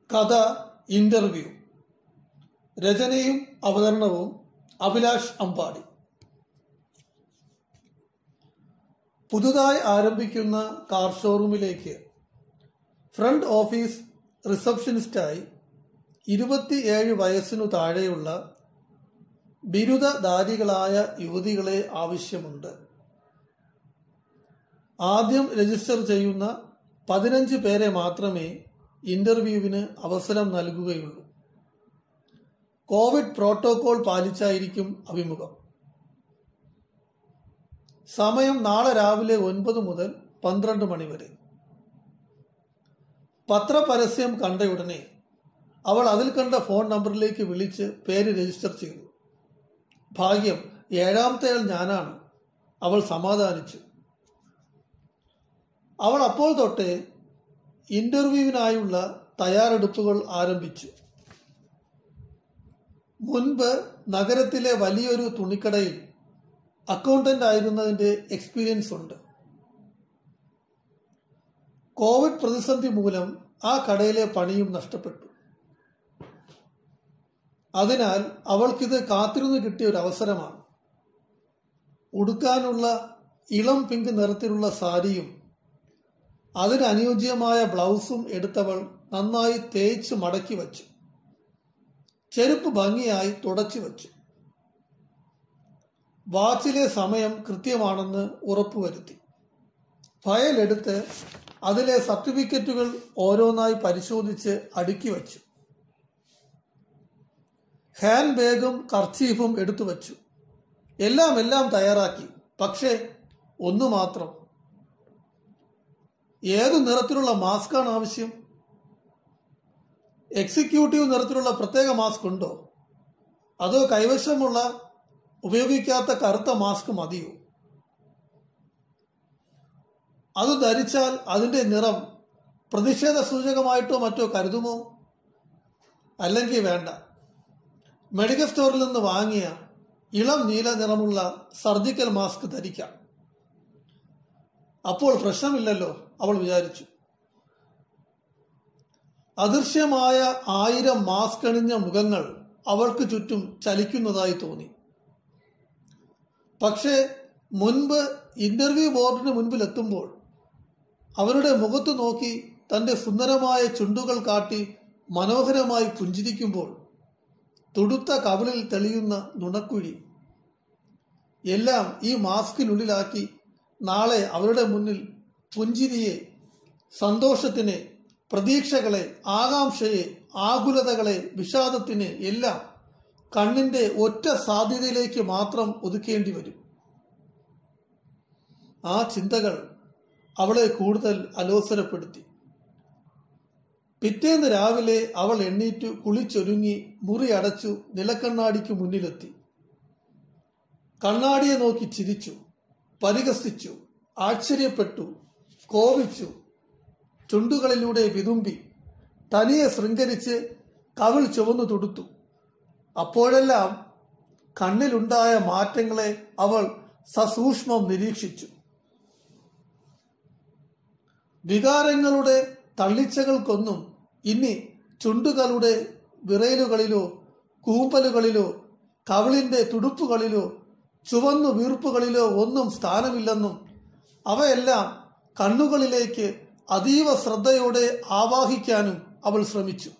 കഥ ഇന്റർവ്യൂ രചനയും അവതരണവും അഭിലാഷ് അമ്പാടി പുതുതായി ആരംഭിക്കുന്ന കാർ ഷോറൂമിലേക്ക് ഫ്രണ്ട് ഓഫീസ് റിസപ്ഷനിസ്റ്റായി ഇരുപത്തിയേഴ് വയസ്സിനു താഴെയുള്ള ബിരുദധാരികളായ യുവതികളെ ആവശ്യമുണ്ട് ആദ്യം രജിസ്റ്റർ ചെയ്യുന്ന പതിനഞ്ച് പേരെ മാത്രമേ ഇന്റർവ്യൂവിന് അവസരം നൽകുകയുള്ളൂ കോവിഡ് പ്രോട്ടോകോൾ പാലിച്ചായിരിക്കും അഭിമുഖം സമയം നാളെ രാവിലെ ഒൻപത് മുതൽ പന്ത്രണ്ട് മണി വരെ പത്രപരസ്യം കണ്ടയുടനെ അവൾ അതിൽ കണ്ട ഫോൺ നമ്പറിലേക്ക് വിളിച്ച് പേര് രജിസ്റ്റർ ചെയ്തു ഭാഗ്യം ഏഴാമത്തെയാൾ ഞാനാണ് അവൾ സമാധാനിച്ചു അവൾ അപ്പോൾ തൊട്ടേ ഇന്റർവ്യൂവിനായുള്ള തയ്യാറെടുപ്പുകൾ ആരംഭിച്ചു മുൻപ് നഗരത്തിലെ വലിയൊരു തുണിക്കടയിൽ അക്കൗണ്ടന്റ് ആയിരുന്നതിന്റെ എക്സ്പീരിയൻസ് ഉണ്ട് കോവിഡ് പ്രതിസന്ധി മൂലം ആ കടയിലെ പണിയും നഷ്ടപ്പെട്ടു അതിനാൽ അവൾക്കിത് കാത്തിരുന്ന് കിട്ടിയ ഒരു അവസരമാണ് ഉടുക്കാനുള്ള ഇളം പിങ്ക് നിറത്തിലുള്ള സാരിയും അതിനനുയോജ്യമായ ബ്ലൗസും എടുത്തവൾ നന്നായി തേച്ച് മടക്കി വച്ചു ചെരുപ്പ് ഭംഗിയായി തുടച്ചു വച്ചു വാച്ചിലെ സമയം കൃത്യമാണെന്ന് ഉറപ്പുവരുത്തി ഫയൽ എടുത്ത് അതിലെ സർട്ടിഫിക്കറ്റുകൾ ഓരോന്നായി പരിശോധിച്ച് അടുക്കി വച്ചു ഹാൻഡ് ബാഗും കർച്ചീഫും എടുത്തു വച്ചു എല്ലാം എല്ലാം തയ്യാറാക്കി പക്ഷേ ഒന്നു മാത്രം ഏതു നിറത്തിലുള്ള മാസ്കാണ് ആവശ്യം എക്സിക്യൂട്ടീവ് നിറത്തിലുള്ള പ്രത്യേക മാസ്ക് ഉണ്ടോ അതോ കൈവശമുള്ള ഉപയോഗിക്കാത്ത കറുത്ത മാസ്ക് മതിയോ അത് ധരിച്ചാൽ അതിന്റെ നിറം പ്രതിഷേധ സൂചകമായിട്ടോ മറ്റോ കരുതുമോ അല്ലെങ്കിൽ വേണ്ട മെഡിക്കൽ സ്റ്റോറിൽ നിന്ന് വാങ്ങിയ ഇളം നീല നിറമുള്ള സർജിക്കൽ മാസ്ക് ധരിക്കാം അപ്പോൾ പ്രശ്നമില്ലല്ലോ അവൾ വിചാരിച്ചു അദൃശ്യമായ ആയിരം മാസ്ക് അണിഞ്ഞ മുഖങ്ങൾ അവൾക്ക് ചുറ്റും ചലിക്കുന്നതായി തോന്നി പക്ഷേ മുൻപ് ഇന്റർവ്യൂ ബോർഡിന് മുൻപിൽ എത്തുമ്പോൾ അവരുടെ മുഖത്ത് നോക്കി തന്റെ സുന്ദരമായ ചുണ്ടുകൾ കാട്ടി മനോഹരമായി പുഞ്ചിരിക്കുമ്പോൾ തുടുത്ത കവിളിൽ തെളിയുന്ന നുണക്കുഴി എല്ലാം ഈ മാസ്കിനുള്ളിലാക്കി നാളെ അവരുടെ മുന്നിൽ പുഞ്ചിരിയെ സന്തോഷത്തിനെ പ്രതീക്ഷകളെ ആകാംക്ഷയെ ആകുലതകളെ വിഷാദത്തിനെ എല്ലാം കണ്ണിന്റെ ഒറ്റ സാധ്യതയിലേക്ക് മാത്രം ഒതുക്കേണ്ടി വരും ആ ചിന്തകൾ അവളെ കൂടുതൽ അലോസരപ്പെടുത്തി പിറ്റേന്ന് രാവിലെ അവൾ എണ്ണീറ്റു കുളിച്ചൊരുങ്ങി മുറി അടച്ചു നിലക്കണ്ണാടിക്ക് മുന്നിലെത്തി കണ്ണാടിയെ നോക്കി ചിരിച്ചു പരിഹസിച്ചു ആശ്ചര്യപ്പെട്ടു കോപിച്ചു ചുണ്ടുകളിലൂടെ വിതുമ്പി തനിയെ ശൃംഗരിച്ച് കവിൾ ചുവന്നു തൊടുത്തു അപ്പോഴെല്ലാം കണ്ണിലുണ്ടായ മാറ്റങ്ങളെ അവൾ സസൂക്ഷ്മം നിരീക്ഷിച്ചു വികാരങ്ങളുടെ തള്ളിച്ചകൾക്കൊന്നും ഇനി ചുണ്ടുകളുടെ വിറയലുകളിലോ കൂമ്പലുകളിലോ കവിളിന്റെ തുടുപ്പുകളിലോ ചുവന്നു വീർപ്പുകളിലോ ഒന്നും സ്ഥാനമില്ലെന്നും അവയെല്ലാം കണ്ണുകളിലേക്ക് അതീവ ശ്രദ്ധയോടെ ആവാഹിക്കാനും അവൾ ശ്രമിച്ചു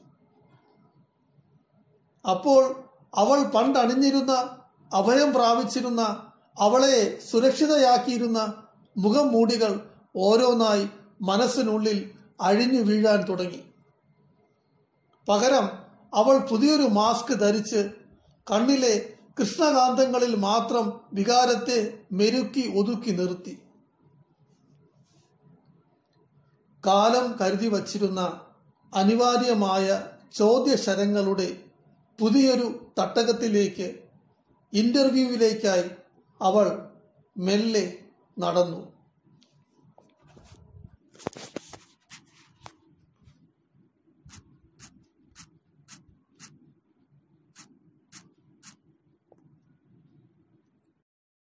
അപ്പോൾ അവൾ പണ്ടണിഞ്ഞിരുന്ന അഭയം പ്രാപിച്ചിരുന്ന അവളെ സുരക്ഷിതയാക്കിയിരുന്ന മുഖം മൂടികൾ ഓരോന്നായി മനസ്സിനുള്ളിൽ അഴിഞ്ഞു വീഴാൻ തുടങ്ങി പകരം അവൾ പുതിയൊരു മാസ്ക് ധരിച്ച് കണ്ണിലെ കൃഷ്ണകാന്തങ്ങളിൽ മാത്രം വികാരത്തെ മെരുക്കി ഒതുക്കി നിർത്തി കാലം കരുതി വച്ചിരുന്ന അനിവാര്യമായ ചോദ്യശരങ്ങളുടെ പുതിയൊരു തട്ടകത്തിലേക്ക് ഇന്റർവ്യൂവിലേക്കായി അവൾ മെല്ലെ നടന്നു